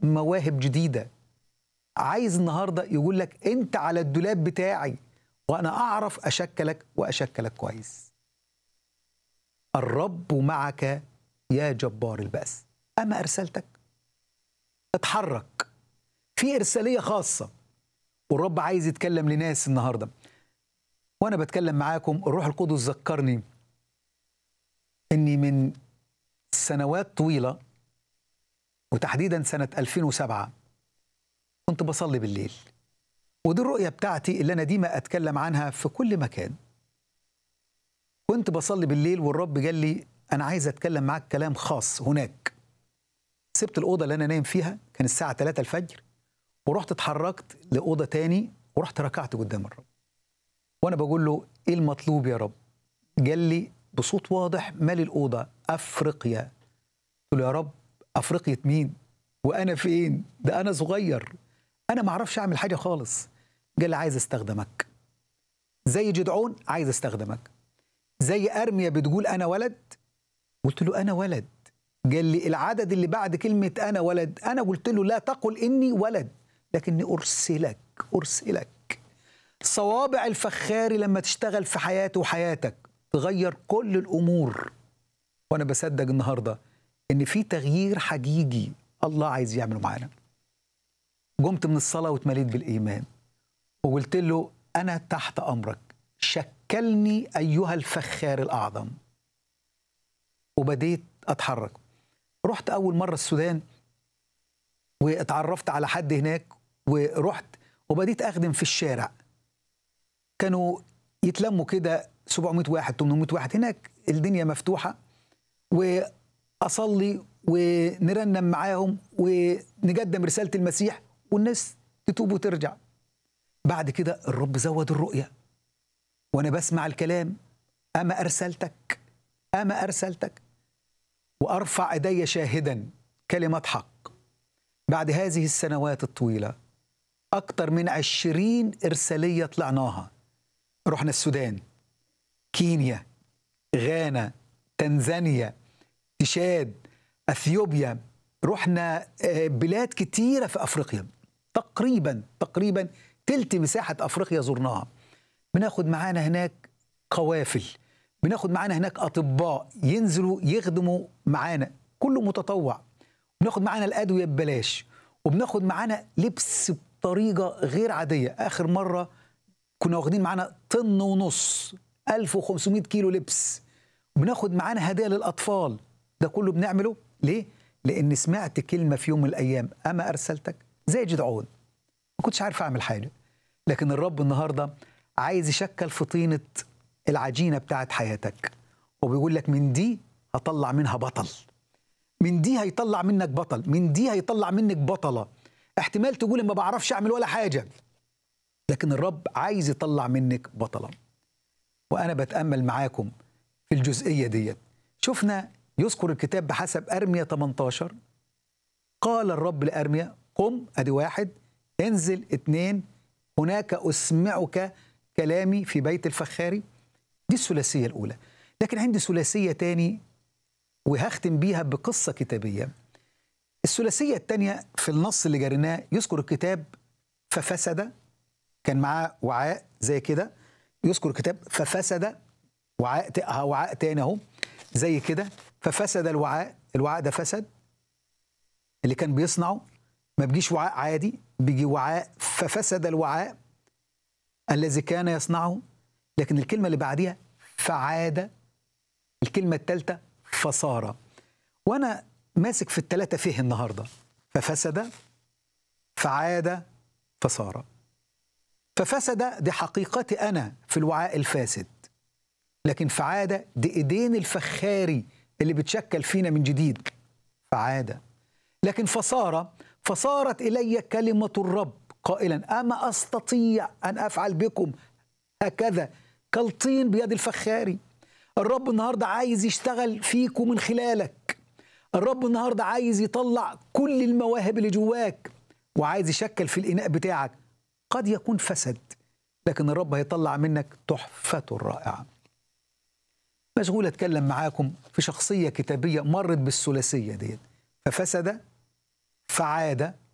مواهب جديده عايز النهارده يقول لك انت على الدولاب بتاعي وانا اعرف اشكلك واشكلك كويس الرب معك يا جبار البأس أما أرسلتك اتحرك في إرسالية خاصة والرب عايز يتكلم لناس النهاردة وأنا بتكلم معاكم الروح القدس ذكرني إني من سنوات طويلة وتحديدا سنة 2007 كنت بصلي بالليل ودي الرؤية بتاعتي اللي أنا ديما أتكلم عنها في كل مكان كنت بصلي بالليل والرب قال لي أنا عايز أتكلم معاك كلام خاص هناك سبت الأوضة اللي أنا نايم فيها كان الساعة 3 الفجر ورحت اتحركت لأوضة تاني ورحت ركعت قدام الرب وأنا بقول له إيه المطلوب يا رب قال لي بصوت واضح مالي الأوضة أفريقيا قلت له يا رب أفريقيا مين وأنا فين ده أنا صغير أنا ما أعرفش أعمل حاجة خالص قال لي عايز أستخدمك زي جدعون عايز أستخدمك زي أرميا بتقول أنا ولد قلت له أنا ولد قال لي العدد اللي بعد كلمة أنا ولد أنا قلت له لا تقل إني ولد لكني أرسلك أرسلك صوابع الفخاري لما تشتغل في حياتي وحياتك تغير كل الأمور وأنا بصدق النهاردة إن في تغيير حقيقي الله عايز يعمله معانا قمت من الصلاة واتمليت بالإيمان وقلت له أنا تحت أمرك شكلني أيها الفخار الأعظم وبديت أتحرك رحت أول مرة السودان واتعرفت على حد هناك ورحت وبديت أخدم في الشارع كانوا يتلموا كده 700 واحد 800 واحد هناك الدنيا مفتوحة وأصلي ونرنم معاهم ونقدم رسالة المسيح والناس تتوب وترجع بعد كده الرب زود الرؤية وأنا بسمع الكلام أما أرسلتك أما أرسلتك وأرفع إيدي شاهدا كلمة حق بعد هذه السنوات الطويلة أكثر من عشرين إرسالية طلعناها رحنا السودان كينيا غانا تنزانيا تشاد أثيوبيا رحنا بلاد كتيرة في أفريقيا تقريبا تقريبا تلت مساحة أفريقيا زرناها بناخد معانا هناك قوافل بناخد معانا هناك أطباء ينزلوا يخدموا معانا كله متطوع بناخد معانا الأدوية ببلاش وبناخد معانا لبس بطريقة غير عادية آخر مرة كنا واخدين معانا طن ونص 1500 كيلو لبس بناخد معانا هدايا للأطفال ده كله بنعمله ليه؟ لأن سمعت كلمة في يوم من الأيام أما أرسلتك زي جدعون ما كنتش عارف أعمل حاجة لكن الرب النهاردة عايز يشكل في طينة العجينة بتاعت حياتك وبيقول لك من دي هطلع منها بطل من دي هيطلع منك بطل من دي هيطلع منك بطلة احتمال تقول ما بعرفش أعمل ولا حاجة لكن الرب عايز يطلع منك بطلة وأنا بتأمل معاكم في الجزئية ديت شفنا يذكر الكتاب بحسب أرمية 18 قال الرب لأرمية قم أدي واحد انزل اتنين هناك أسمعك كلامي في بيت الفخاري دي الثلاثية الأولى لكن عندي ثلاثية تاني وهختم بيها بقصة كتابية الثلاثية التانية في النص اللي جريناه يذكر الكتاب ففسد كان معاه وعاء زي كده يذكر الكتاب ففسد وعاء وعاء تاني اهو زي كده ففسد الوعاء الوعاء ده فسد اللي كان بيصنعه ما بيجيش وعاء عادي بيجي وعاء ففسد الوعاء الذي كان يصنعه لكن الكلمة اللي بعديها فعاد الكلمة الثالثة فصار وأنا ماسك في الثلاثة فيه النهاردة ففسد فعاد فصار ففسد دي حقيقتي أنا في الوعاء الفاسد لكن فعاد دي إيدين الفخاري اللي بتشكل فينا من جديد فعاد لكن فصار فصارت إلي كلمة الرب قائلا أما أستطيع أن أفعل بكم هكذا كالطين بيد الفخاري الرب النهاردة عايز يشتغل فيكم من خلالك الرب النهاردة عايز يطلع كل المواهب اللي جواك وعايز يشكل في الإناء بتاعك قد يكون فسد لكن الرب هيطلع منك تحفته الرائعة مشغول أتكلم معاكم في شخصية كتابية مرت بالثلاثية ديت ففسد فعاد